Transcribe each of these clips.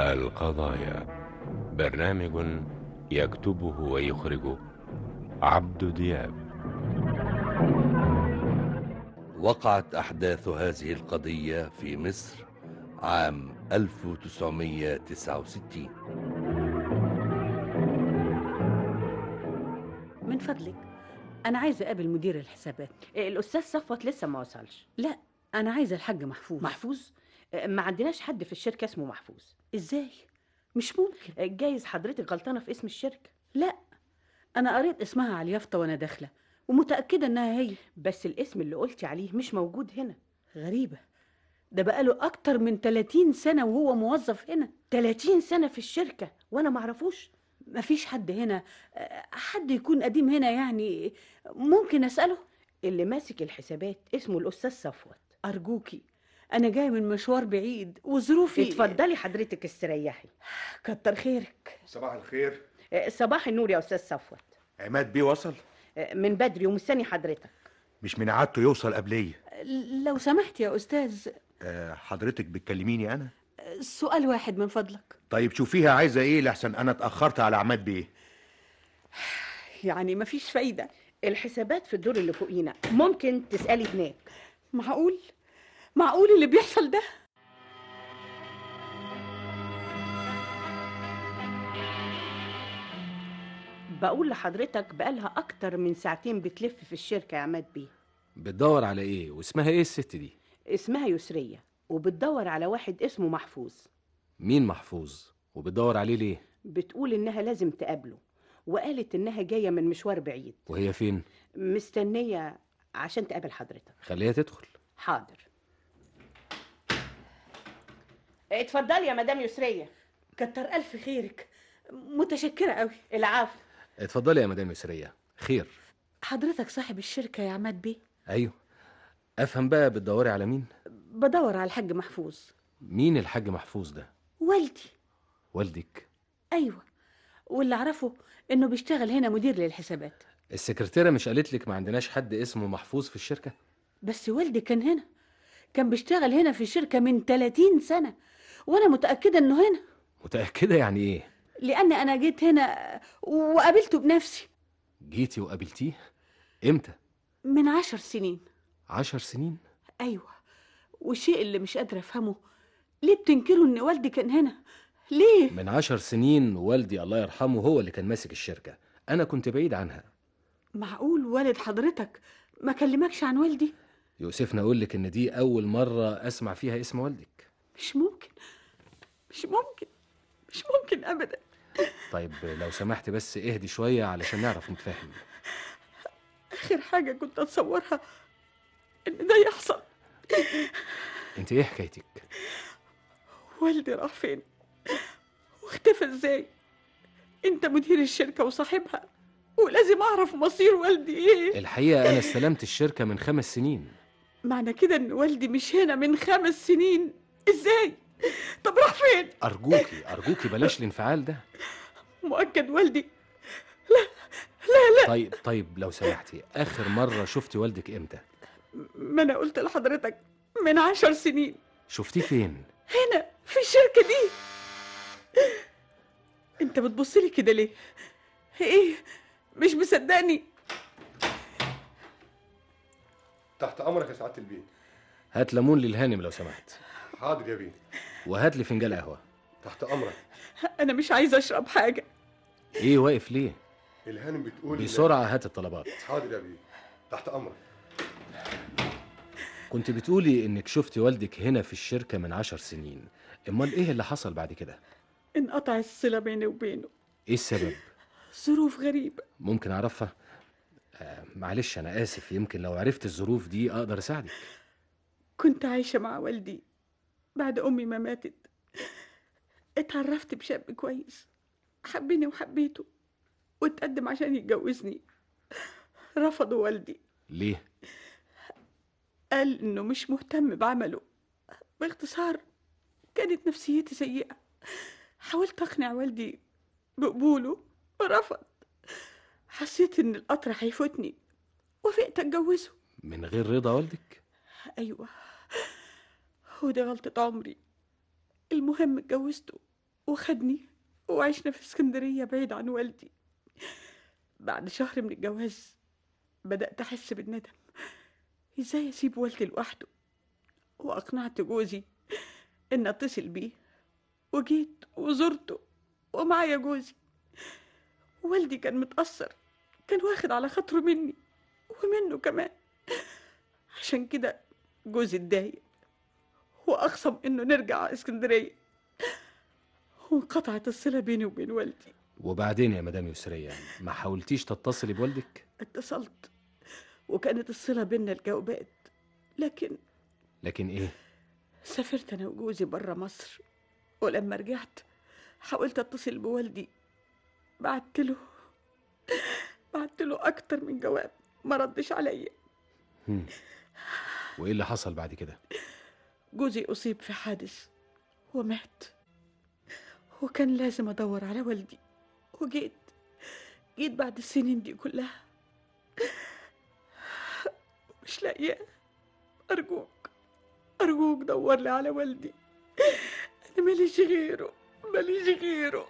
القضايا برنامج يكتبه ويخرجه عبد دياب وقعت أحداث هذه القضية في مصر عام 1969 من فضلك أنا عايزة أقابل مدير الحسابات الأستاذ صفوت لسه ما وصلش لا أنا عايزة الحاج محفوظ محفوظ ما عندناش حد في الشركة اسمه محفوظ إزاي؟ مش ممكن جايز حضرتك غلطانة في اسم الشركة لا أنا قريت اسمها على اليافطة وأنا داخلة ومتأكدة إنها هي بس الاسم اللي قلتي عليه مش موجود هنا غريبة ده بقاله أكتر من 30 سنة وهو موظف هنا 30 سنة في الشركة وأنا معرفوش مفيش حد هنا آه، حد يكون قديم هنا يعني ممكن أسأله اللي ماسك الحسابات اسمه الأستاذ صفوت أرجوكي أنا جاي من مشوار بعيد وظروفي اتفضلي حضرتك استريحي كتر خيرك صباح الخير آه، صباح النور يا أستاذ صفوت عماد بيه وصل آه، من بدري ومستني حضرتك مش من عادته يوصل قبليه لو سمحت يا أستاذ أه حضرتك بتكلميني انا سؤال واحد من فضلك طيب شوفيها عايزه ايه لحسن انا اتاخرت على عماد بيه يعني مفيش فايدة الحسابات في الدور اللي فوقينا ممكن تسألي هناك معقول معقول اللي بيحصل ده بقول لحضرتك بقالها أكتر من ساعتين بتلف في الشركة يا عماد بيه بتدور على ايه واسمها ايه الست دي اسمها يسرية وبتدور على واحد اسمه محفوظ مين محفوظ وبتدور عليه ليه بتقول إنها لازم تقابله وقالت إنها جاية من مشوار بعيد وهي فين مستنية عشان تقابل حضرتك خليها تدخل حاضر اتفضلي يا مدام يسرية كتر ألف خيرك متشكرة قوي العفو اتفضلي يا مدام يسرية خير حضرتك صاحب الشركة يا عماد بيه ايوه افهم بقى بتدوري على مين بدور على الحاج محفوظ مين الحاج محفوظ ده والدي والدك أيوة واللي أعرفه إنه بيشتغل هنا مدير للحسابات السكرتيرة مش قالت لك ما عندناش حد اسمه محفوظ في الشركة بس والدي كان هنا كان بيشتغل هنا في الشركة من 30 سنة وأنا متأكدة إنه هنا متأكدة يعني ايه لأن أنا جيت هنا وقابلته بنفسي جيتي وقابلتيه امتى من عشر سنين عشر سنين أيوة والشيء اللي مش قادرة أفهمه ليه بتنكروا إن والدي كان هنا ليه من عشر سنين والدي الله يرحمه هو اللي كان ماسك الشركة أنا كنت بعيد عنها معقول والد حضرتك ما كلمكش عن والدي يوسفنا أقول لك إن دي أول مرة أسمع فيها اسم والدك مش ممكن مش ممكن مش ممكن أبدا طيب لو سمحت بس اهدي شوية علشان نعرف نتفاهم آخر حاجة كنت أتصورها إن ده يحصل انت ايه حكايتك والدي راح فين واختفى ازاي انت مدير الشركة وصاحبها ولازم اعرف مصير والدي ايه الحقيقة أنا استلمت الشركة من خمس سنين معنى كده ان والدي مش هنا من خمس سنين ازاي طب راح فين أرجوكي أرجوكي بلاش الانفعال ده مؤكد والدي طيب طيب لو سمحتي آخر مرة شفتي والدك إمتى ما انا قلت لحضرتك من عشر سنين شفتيه فين هنا في الشركة دي انت بتبصلي كده ليه ايه مش مصدقني تحت امرك يا سعاده البيت هات ليمون للهانم لو سمحت حاضر يا بيه وهات لي فنجان قهوة تحت امرك انا مش عايزه اشرب حاجه إيه واقف ليه الهانم بتقول إن- بسرعة هات الطلبات حاضر يا بيه تحت امرك كنت بتقولي إنك شفتي والدك هنا في الشركة من عشر سنين أمال إيه اللي حصل بعد كده انقطع الصله بيني وبينه إيه السبب ظروف غريبه ممكن أعرفها آه معلش أنا آسف يمكن لو عرفت الظروف دي أقدر أساعدك كنت عايشه مع والدي بعد امي ما ماتت اتعرفت بشاب كويس حبني وحبيته واتقدم عشان يتجوزني رفضوا والدي ليه قال انه مش مهتم بعمله باختصار كانت نفسيتي سيئة حاولت اقنع والدي بقبوله ورفض حسيت ان القطر هيفوتني وافقت اتجوزه من غير رضا والدك ايوه ودي غلطة عمري المهم اتجوزته وخدني وعشنا في اسكندرية بعيد عن والدي بعد شهر من الجواز بدأت أحس بالندم إزاي أسيب والدي لوحده وأقنعت جوزي إن أتصل بيه وجيت وزرته ومعايا جوزي والدي كان متأثر كان واخد على خاطره مني ومنه كمان عشان كده جوزي اتضايق وأخصم إنه نرجع اسكندرية وانقطعت الصلة بيني وبين والدي وبعدين يا مدام يسرية ما حاولتيش تتصلي بوالدك اتصلت وكانت الصلة بينا الجوابات لكن لكن ايه سافرت أنا وجوزي برا مصر ولما رجعت حاولت أتصل بوالدي بعت له بعت له أكتر من جواب ما ردش عليا هم. وايه اللي حصل بعد كده جوزي أصيب في حادث ومات وكان لازم أدور على والدي وجيت جيت بعد السنين دي كلها مش لاقياه أرجوك أرجوك دور لي على والدي أنا ماليش غيره ماليش غيره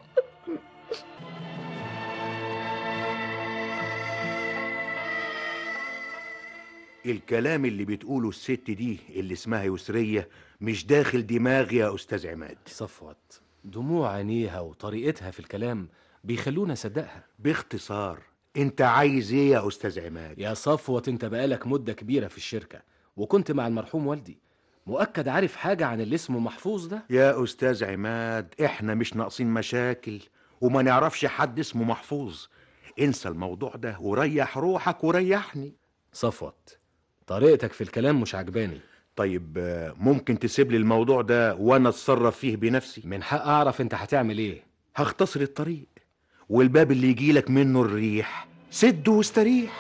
الكلام اللي بتقوله الست دي اللي اسمها يسرية مش داخل دماغي يا أستاذ عماد صفوت دموع عينيها وطريقتها في الكلام بيخلونا نصدقها باختصار انت عايز ايه يا أستاذ عماد يا صفوت انت بقالك مدة كبيرة في الشركة وكنت مع المرحوم والدي مؤكد عارف حاجة عن اللي اسمه محفوظ ده يا أستاذ عماد احنا مش ناقصين مشاكل وما نعرفش حد اسمه محفوظ انسى الموضوع ده وريح روحك وريحني صفوت طريقتك في الكلام مش عجباني طيب آه، ممكن تسيب لي الموضوع ده وانا اتصرف فيه بنفسي من حق اعرف انت هتعمل ايه هختصر الطريق والباب اللي يجيلك منه الريح سده واستريح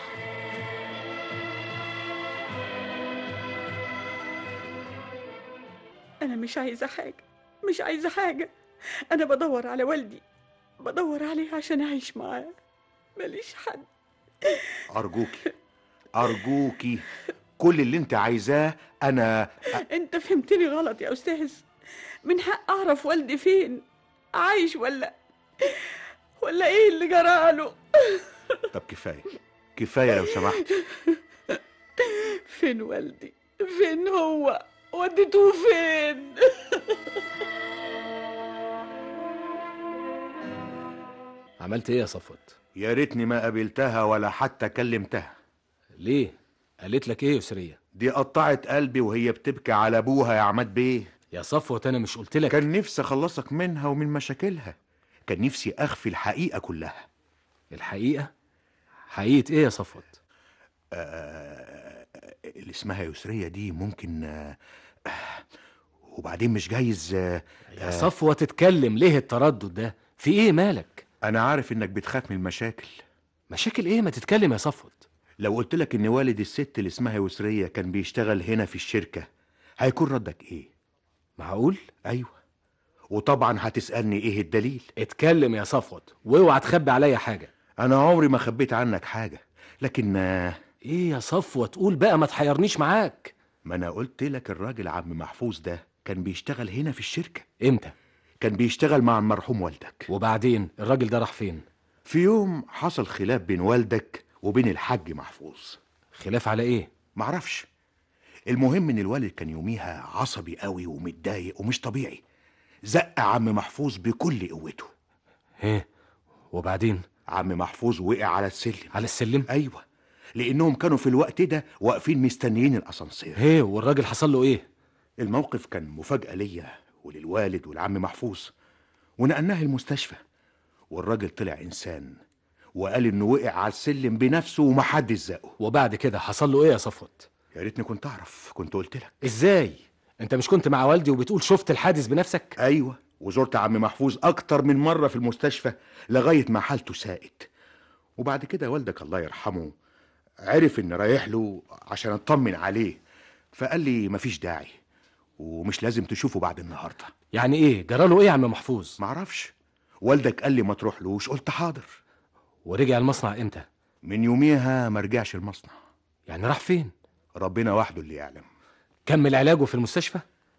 أنا مش عايزة حاجة مش عايزة حاجة أنا بدور على والدي بدور عليه عشان أعيش معاه ماليش حد أرجوكي أرجوكي كل اللي انت عايزاه أنا أنت فهمتني غلط يا أستاذ من حق أعرف والدي فين عايش ولا ولا إيه اللي جراله طب كفاية كفاية لو سمحت فين والدي فين هو وديتوه فين عملت ايه يا صفوت يا ريتني ما قابلتها ولا حتى كلمتها ليه قالت لك ايه يا يسرية دي قطعت قلبي وهي بتبكي على ابوها يا عماد بيه يا صفوت انا مش قلت لك كان نفسي اخلصك منها ومن مشاكلها كان نفسي اخفي الحقيقة كلها الحقيقة حقيقة ايه يا صفوت آه، اللي اسمها يسرية دي ممكن آه، آه، وبعدين مش جايز آه، يا صفوة تتكلم ليه التردد ده في ايه مالك انا عارف انك بتخاف من المشاكل مشاكل ايه ما تتكلم يا صفوت لو قلت لك ان والد الست اللي اسمها يسرية كان بيشتغل هنا في الشركة هيكون ردك ايه معقول ايوه وطبعا هتسألني ايه الدليل اتكلم يا صفوت واوعى تخبي عليا حاجة انا عمري ما خبيت عنك حاجة لكن آه، ايه يا صفوت قول بقى ما تحيرنيش معاك ما انا قلت لك الراجل عم محفوظ ده كان بيشتغل هنا في الشركة امتى كان بيشتغل مع المرحوم والدك وبعدين الراجل ده راح فين في يوم حصل خلاف بين والدك وبين الحاج محفوظ خلاف على ايه معرفش المهم ان الوالد كان يوميها عصبي قوي ومتضايق ومش طبيعي زق عم محفوظ بكل قوته ايه وبعدين عم محفوظ وقع على السلم على السلم ايوه لانهم كانوا في الوقت ده واقفين مستنيين الاسانسير ايه والراجل حصل له ايه الموقف كان مفاجأة ليا وللوالد والعم محفوظ ونقلناه المستشفى والراجل طلع إنسان وقال إنه وقع على السلم بنفسه ومحدش زقه وبعد كده حصل له ايه يا صفوت يا ريتني كنت أعرف كنت قلت لك ازاي انت مش كنت مع والدي وبتقول شفت الحادث بنفسك أيوة وزرت عم محفوظ أكتر من مرة في المستشفى لغاية ما حالته ساءت وبعد كده والدك الله يرحمه عرف إني رايح له عشان أطمن عليه فقال لي مفيش داعي ومش لازم تشوفه بعد النهارده يعني ايه جراله ايه يا عم محفوظ معرفش والدك قال لي ما تروحلوش قلت حاضر ورجع المصنع امتى من يوميها ما رجعش المصنع يعني راح فين ربنا وحده اللي يعلم كمل علاجه في المستشفى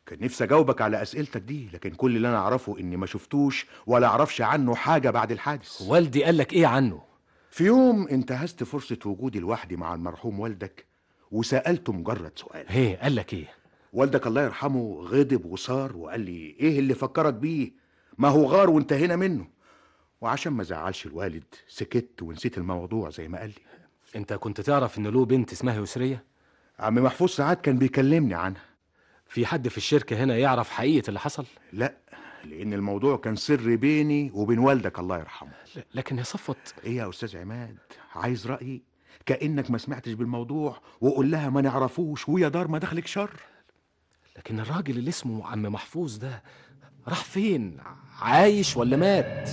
كان نفسي اجاوبك على اسئلتك دي لكن كل اللي انا اعرفه اني ما شفتوش ولا اعرفش عنه حاجه بعد الحادث والدي قال لك ايه عنه في يوم انتهزت فرصه وجودي لوحدي مع المرحوم والدك وسالته مجرد سؤال هي قال لك ايه والدك الله يرحمه غضب وصار وقال لي ايه اللي فكرك بيه ما هو غار وانتهينا منه وعشان ما زعلش الوالد سكت ونسيت الموضوع زي ما قال لي انت كنت تعرف ان له بنت اسمها يسريه عم محفوظ ساعات كان بيكلمني عنها في حد في الشركه هنا يعرف حقيقه اللي حصل لا لان الموضوع كان سر بيني وبين والدك الله يرحمه ل- لكن يا صفوت ايه يا استاذ عماد عايز رايي كانك ما سمعتش بالموضوع وقول لها ما نعرفوش ويا دار ما دخلك شر لكن الراجل اللي اسمه عم محفوظ ده راح فين عايش ولا مات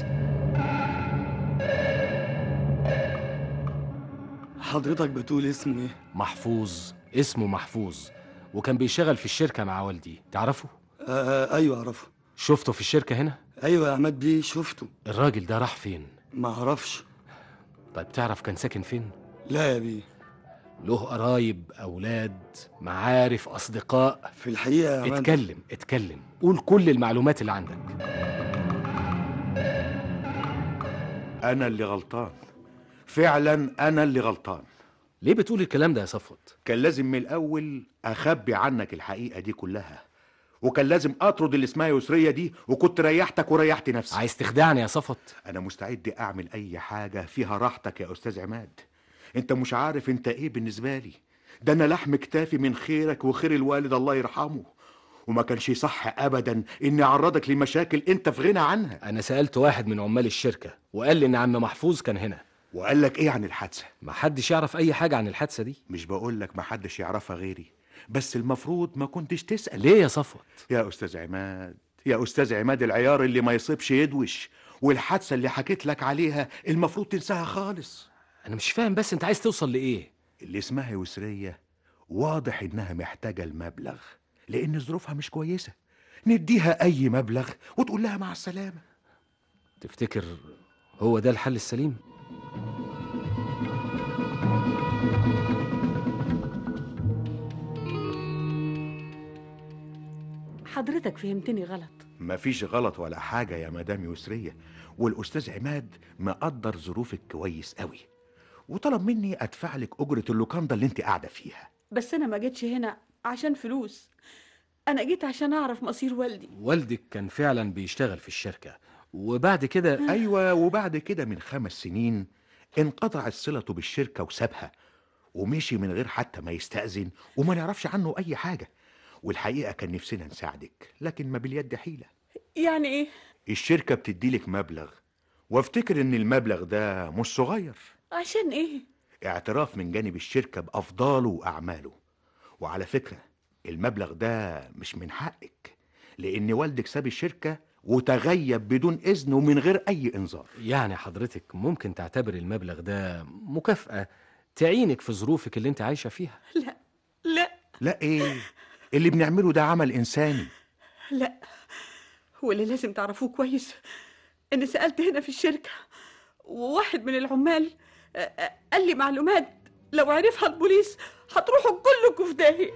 حضرتك بتقول اسمه ايه؟ محفوظ اسمه محفوظ وكان بيشتغل في الشركه مع والدي تعرفه آه ايوه اعرفه شفته في الشركه هنا ايوه يا عماد بيه شفته الراجل ده راح فين ما اعرفش طيب تعرف كان ساكن فين لا يا بيه له قرايب اولاد معارف اصدقاء في الحقيقه يا عماد اتكلم اتكلم قول كل المعلومات اللي عندك انا اللي غلطان فعلا انا اللي غلطان ليه بتقول الكلام ده يا صفوت كان لازم من الاول اخبي عنك الحقيقه دي كلها وكان لازم اطرد اللي اسمها يسريه دي وكنت ريحتك وريحت نفسي عايز تخدعني يا صفوت انا مستعد اعمل اي حاجه فيها راحتك يا استاذ عماد انت مش عارف انت ايه بالنسبه لي ده انا لحم كتافي من خيرك وخير الوالد الله يرحمه وما كانش صح ابدا اني اعرضك لمشاكل انت في غنى عنها انا سالت واحد من عمال الشركه وقال لي ان عم محفوظ كان هنا وقال لك ايه عن الحادثه ما حدش يعرف اي حاجه عن الحادثه دي مش بقول لك ما حدش يعرفها غيري بس المفروض ما كنتش تسال ليه يا صفوت يا استاذ عماد يا استاذ عماد العيار اللي ما يصيبش يدوش والحادثه اللي حكيت لك عليها المفروض تنساها خالص انا مش فاهم بس انت عايز توصل لايه اللي اسمها يسريه واضح انها محتاجه المبلغ لان ظروفها مش كويسه نديها اي مبلغ وتقول لها مع السلامه تفتكر هو ده الحل السليم حضرتك فهمتني غلط مفيش غلط ولا حاجه يا مدام يسريه والاستاذ عماد مقدر ظروفك كويس قوي وطلب مني ادفع لك اجره اللوكاندا اللي انت قاعده فيها بس انا ما جيتش هنا عشان فلوس انا جيت عشان اعرف مصير والدي والدك كان فعلا بيشتغل في الشركه وبعد كده ايوه وبعد كده من خمس سنين انقطعت صلته بالشركه وسابها ومشي من غير حتى ما يستأذن وما نعرفش عنه اي حاجه والحقيقه كان نفسنا نساعدك لكن ما باليد حيله يعني ايه الشركه بتديلك مبلغ وافتكر ان المبلغ ده مش صغير عشان ايه اعتراف من جانب الشركه بافضاله واعماله وعلى فكره المبلغ ده مش من حقك لان والدك ساب الشركه وتغيب بدون اذن ومن غير اي انذار يعني حضرتك ممكن تعتبر المبلغ ده مكافاه تعينك في ظروفك اللي انت عايشه فيها لا لا لا ايه اللي بنعمله ده عمل انساني لا واللي لازم تعرفوه كويس اني سألت هنا في الشركة وواحد من العمال آه، آه، قال لي معلومات لو عرفها البوليس هتروحوا كلكم في داهية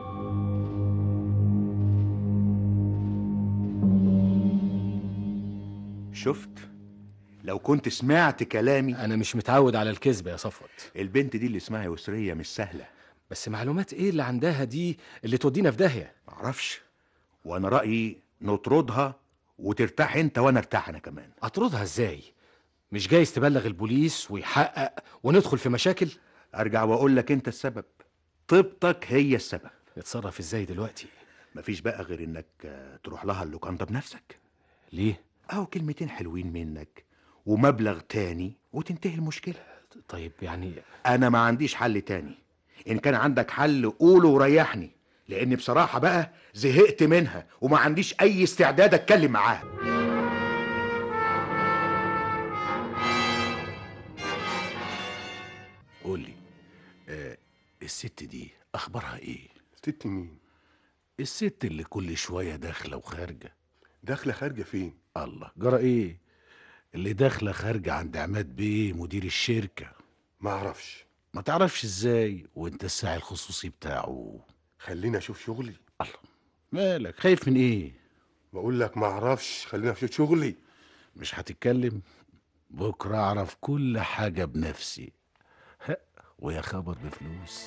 شفت لو كنت سمعت كلامي انا مش متعود على الكذب يا صفوت البنت دي اللي اسمها يسريه مش سهله بس معلومات ايه اللي عندها دي اللي تودينا في داهيه معرفش وانا رايي نطردها وترتاح انت وانا ارتاح انا كمان اطردها ازاي مش جايز تبلغ البوليس ويحقق وندخل في مشاكل ارجع واقول لك انت السبب طيبتك هي السبب اتصرف ازاي دلوقتي مفيش بقى غير انك آه، تروح لها اللوكاندا بنفسك ليه اهو كلمتين حلوين منك ومبلغ تاني وتنتهي المشكله طيب يعني انا ما عنديش حل تاني ان كان عندك حل قوله وريحني لاني بصراحه بقى زهقت منها وما عنديش اي استعداد اتكلم معاها قول لي آه الست دي اخبارها ايه ست مين الست اللي كل شويه داخله وخارجه داخله خارجه فين الله جرى ايه اللي داخله خارجه عند عماد بيه مدير الشركه ما اعرفش ما تعرفش ازاي وانت الساعي الخصوصي بتاعه خليني اشوف شغلي الله مالك خايف من ايه بقول لك ما اعرفش خلينا في شغلي مش هتتكلم بكره اعرف كل حاجه بنفسي ها، ويا خبر بفلوس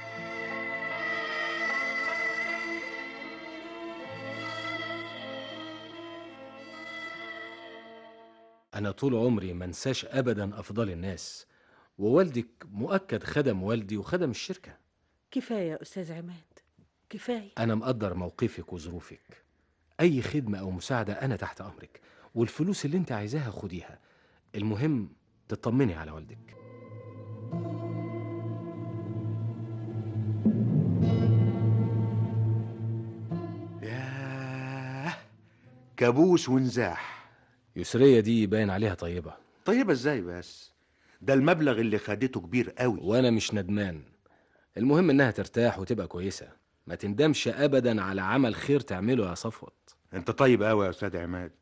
أنا طول عمري ما انساش أبدا أفضل الناس ووالدك مؤكد خدم والدي وخدم الشركة كفايه يا استاذ عماد كفايه أنا مقدر موقفك وظروفك أي خدمة أو مساعدة أنا تحت أمرك والفلوس اللي أنت عايزاها خديها المهم تطمني على والدك ياه كابوس ونزاح يسرية دي باين عليها طيبة طيبة ازاي بس ده المبلغ اللي خدته كبير قوي وأنا مش ندمان المهم إنها ترتاح وتبقى كويسة ما تندمش أبدا على عمل خير تعمله يا صفوت انت طيب قوي يا استاذ عماد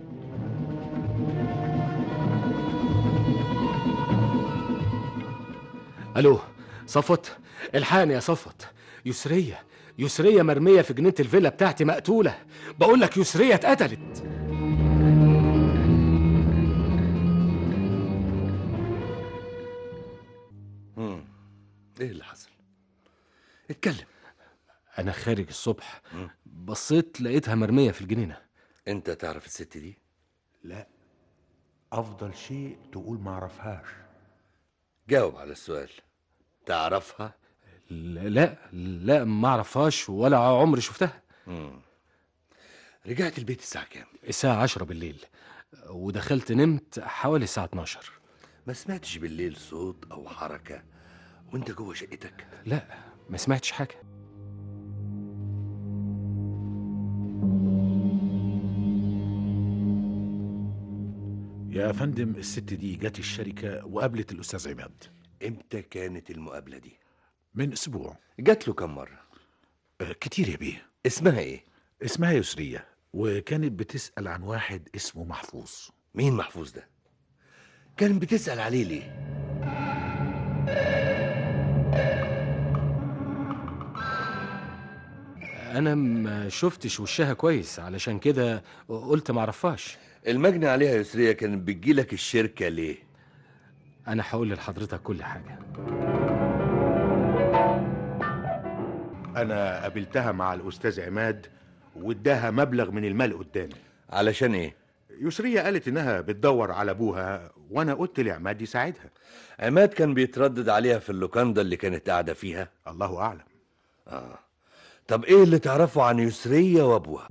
ألو صفوت الحقني يا صفوت يسرية يسرية مرمية في جنينة الفيلا بتاعتي مقتولة بقول لك يسرية اتقتلت مم. ايه اللي حصل اتكلم أنا خارج الصبح بصيت لقيتها مرمية في الجنينة انت تعرف الست دي لا افضل شيء تقول ما اعرفهاش جاوب على السؤال تعرفها لا لا ما اعرفهاش ولا عمري شفتها مم. رجعت البيت الساعة كام الساعة عشرة بالليل ودخلت نمت حوالي الساعة 12 ما سمعتش بالليل صوت او حركة وانت جوه شقتك لا ما سمعتش حاجة يا فندم الست دي جت الشركه وقابلت الاستاذ عماد امتى كانت المقابلة دي من اسبوع جات له كم مرة آه، كتير يا بيه اسمها ايه اسمها يسريه وكانت بتسال عن واحد اسمه محفوظ مين محفوظ ده كان بتسأل عليه ليه أنا ما شفتش وشها كويس علشان كده قلت ما اعرفهاش المجني عليها يسرية كانت بتجيلك الشركة ليه أنا هقول لحضرتك كل حاجة انا قابلتها مع الاستاذ عماد واداها مبلغ من المال قدامي علشان ايه يسرية قالت انها بتدور على ابوها وانا قلت لعماد يساعدها عماد كان بيتردد عليها في اللوكاندا اللي كانت قاعدة فيها الله اعلم آه. طب ايه اللي تعرفه عن يسرية وابوها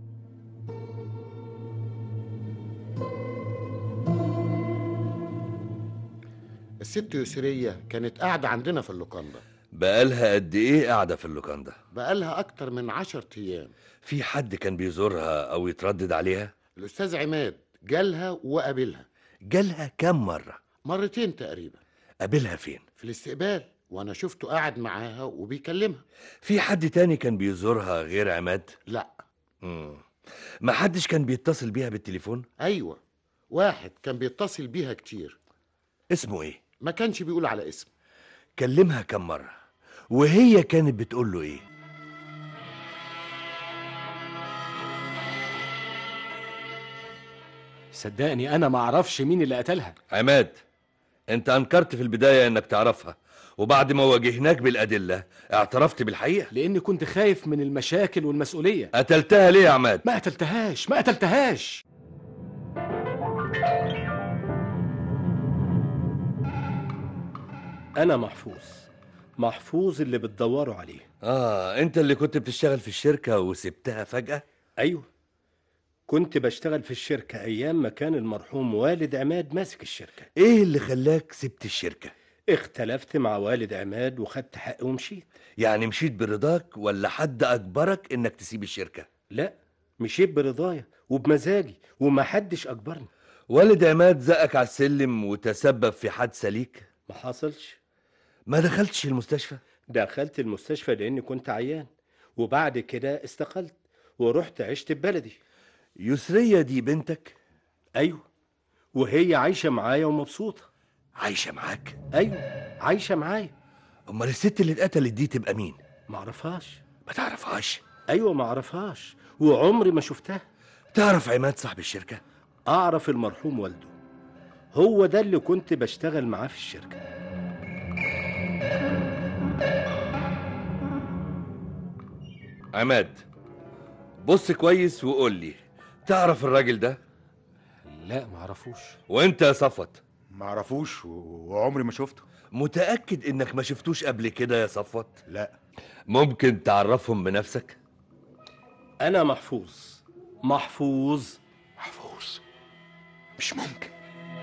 الست يسرية كانت قاعدة عندنا في اللوكاندا بقالها قد ايه قاعدة في اللوكاندا بقالها أكتر من عشر أيام في حد كان بيزورها او يتردد عليها الأستاذ عماد جالها وقابلها جالها كم مرة مرتين تقريبا قابلها فين في الاستقبال وأنا شفته قاعد معاها وبيكلمها في حد تاني كان بيزورها غير عماد لا مم. ما حدش كان بيتصل بيها بالتليفون أيوة واحد كان بيتصل بيها كتير اسمه ايه ما كانش بيقول على اسم كلمها كم مرة وهي كانت بتقول له ايه صدقني أنا ما أعرفش مين اللي قتلها عماد انت انكرت في البداية انك تعرفها وبعد ما واجهناك بالأدلة اعترفت بالحقيقة لأني كنت خايف من المشاكل والمسؤولية قتلتها ليه يا عماد ما قتلتهاش ما قتلتهاش أنا محفوظ محفوظ اللي بتدوروا عليه اه انت اللي كنت بتشتغل في الشركة وسبتها فجأة أيوه كنت بشتغل في الشركة أيام ما كان المرحوم والد عماد ماسك الشركة ايه اللي خلاك سبت الشركة اختلفت مع والد عماد وخدت حقي ومشيت يعني مشيت برضاك ولا حد اجبرك انك تسيب الشركة لا مشيت برضايا وبمزاجي ومحدش أجبرني والد عماد زقك على السلم وتسبب في حادثة ليك ما حصلش ما دخلتش المستشفى دخلت المستشفى لأني كنت عيان وبعد كده استقلت ورحت عشت في بلدي يسرية دي بنتك أيوه وهي عايشة معايا ومبسوطة عايشة معاك أيوه عايشة معايا امال الست اللي اتقتلت دي تبقى مين معرفهاش ما تعرفهاش ايوه ما اعرفهاش وعمري ما شفتها تعرف عماد صاحب الشركة؟ اعرف المرحوم والده هو ده اللي كنت بشتغل معاه في الشركة عماد بص كويس وقول لي تعرف الراجل ده؟ لا معرفوش وانت يا صفوت معرفوش و- وعمري ما شفته متأكد انك ما شفتوش قبل كده يا صفوت؟ لا ممكن تعرفهم بنفسك؟ انا محفوظ محفوظ محفوظ مش ممكن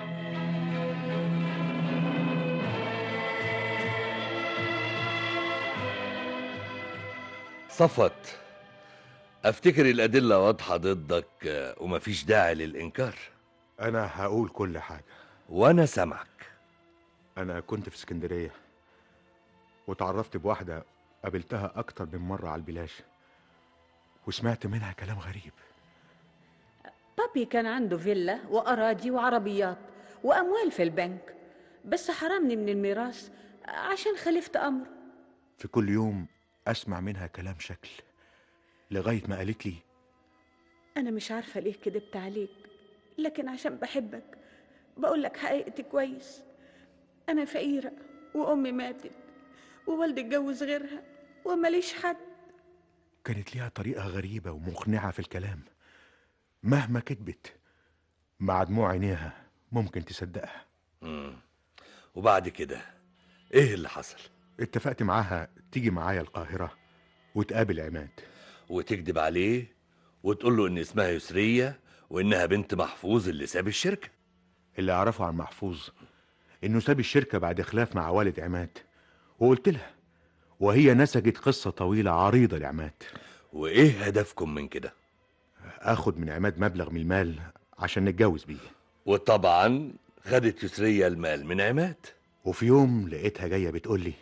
صفوت افتكر الأدلة واضحة ضدك آه، ومفيش داعي للإنكار انا هقول كل حاجه وانا سامعك انا كنت في اسكندريه وتعرفت بواحده قابلتها اكتر من مره على البلاش وسمعت منها كلام غريب بابي كان عنده فيلا وأراضي وعربيات وأموال في البنك بس حرمني من الميراث عشان خلفت أمره في كل يوم اسمع منها كلام شكل لغايه ما قالت لي أنا مش عارفة ليه كدبت عليك لكن عشان بحبك بقول لك حقيقتي كويس أنا فقيرة وأمي ماتت ووالدي اتجوز غيرها ومليش حد كانت ليها طريقه غريبه ومقنعه في الكلام مهما كدبت مع دموع عينيها ممكن تصدقها مم. وبعد كده ايه اللي حصل اتفقت معاها تيجي معايا القاهره وتقابل عماد وتكذب عليه وتقول له ان اسمها يسرية وانها بنت محفوظ اللي ساب الشركة اللي اعرفه عن محفوظ انه ساب الشركه بعد خلاف مع والد عماد وقلت لها وهي نسجت قصه طويله عريضه لعماد وايه هدفكم من كده اخد من عماد مبلغ من المال عشان نتجوز بيه وطبعا خدت يسرية المال من عماد وفي يوم لقيتها جايه بتقول لي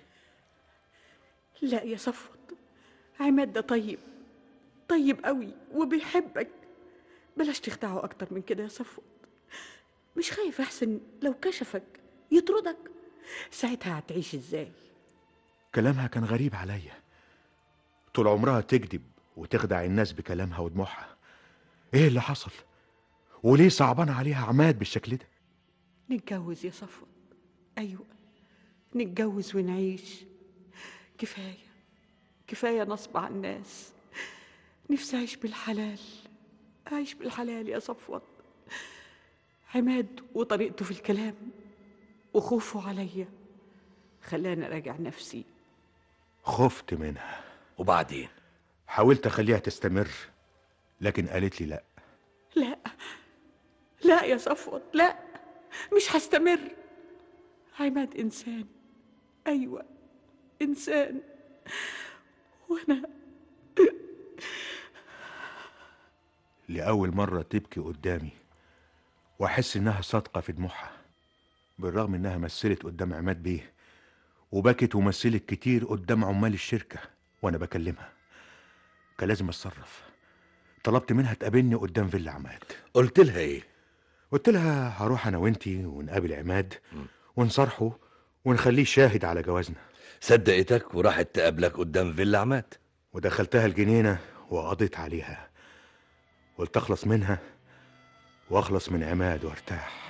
لا يا صفوت عماد ده طيب طيب قوي وبيحبك بلاش تخدعه أكتر من كده يا صفوت مش خايف أحسن لو كشفك يطردك ساعتها هتعيش إزاي كلامها كان غريب عليا طول عمرها تكذب وتخدع الناس بكلامها ودموعها ايه اللي حصل وليه صعبان عليها عماد بالشكل ده نتجوز يا صفوت أيوة نتجوز ونعيش كفاية كفاية نصب على الناس نفسي أعيش بالحلال أعيش بالحلال يا صفوت عماد وطريقته في الكلام وخوفه عليا خلاني أراجع نفسي خفت منها وبعدين حاولت اخليها تستمر لكن قالت لي لا لا لا يا صفوت لا مش هستمر عماد إنسان أيوة إنسان وأنا لأول مرة تبكي قدامي وأحس إنها صادقة في دموعها بالرغم إنها مثلت قدام عماد بيه وبكت ومثلت كتير قدام عمال الشركة وأنا بكلمها كان لازم أتصرف طلبت منها تقابلني قدام فيلا عماد قلت لها ايه قلت لها هروح أنا وإنتي ونقابل عماد ونصارحه ونخليه شاهد على جوازنا صدقتك وراحت تقابلك قدام فيلا عماد ودخلتها الجنينة وقضيت عليها قلت أخلص منها وأخلص من عماد وارتاح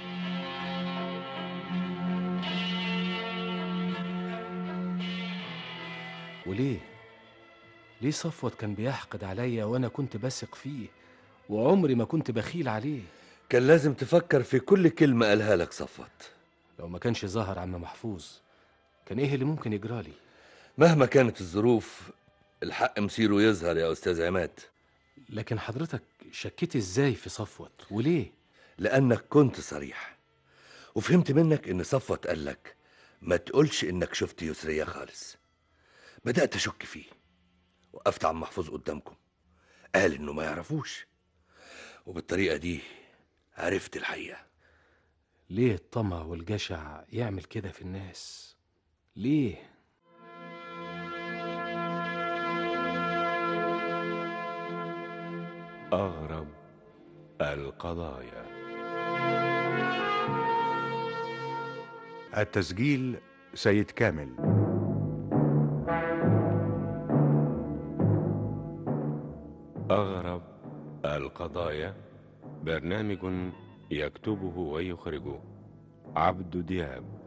وليه ليه صفوت كان بيحقد عليا وانا كنت بثق فيه وعمري ما كنت بخيل عليه كان لازم تفكر في كل كلمة قالها لك صفوت لو ما كانش ظهر عم محفوظ كان ايه اللي ممكن يجرالي مهما كانت الظروف الحق مصيره يظهر يا أستاذ عماد لكن حضرتك شكيت ازاي في صفوت وليه لأنك كنت صريح وفهمت منك إن صفوت قال لك ما تقولش إنك شفت يسرية خالص بدأت أشك فيه وقفت عم محفوظ قدامكم قال إنه ما يعرفوش وبالطريقة دي عرفت الحقيقة ليه الطمع والجشع يعمل كده في الناس ليه أغرب القضايا التسجيل سيد كامل أغرب القضايا برنامج يكتبه ويخرجه عبد دياب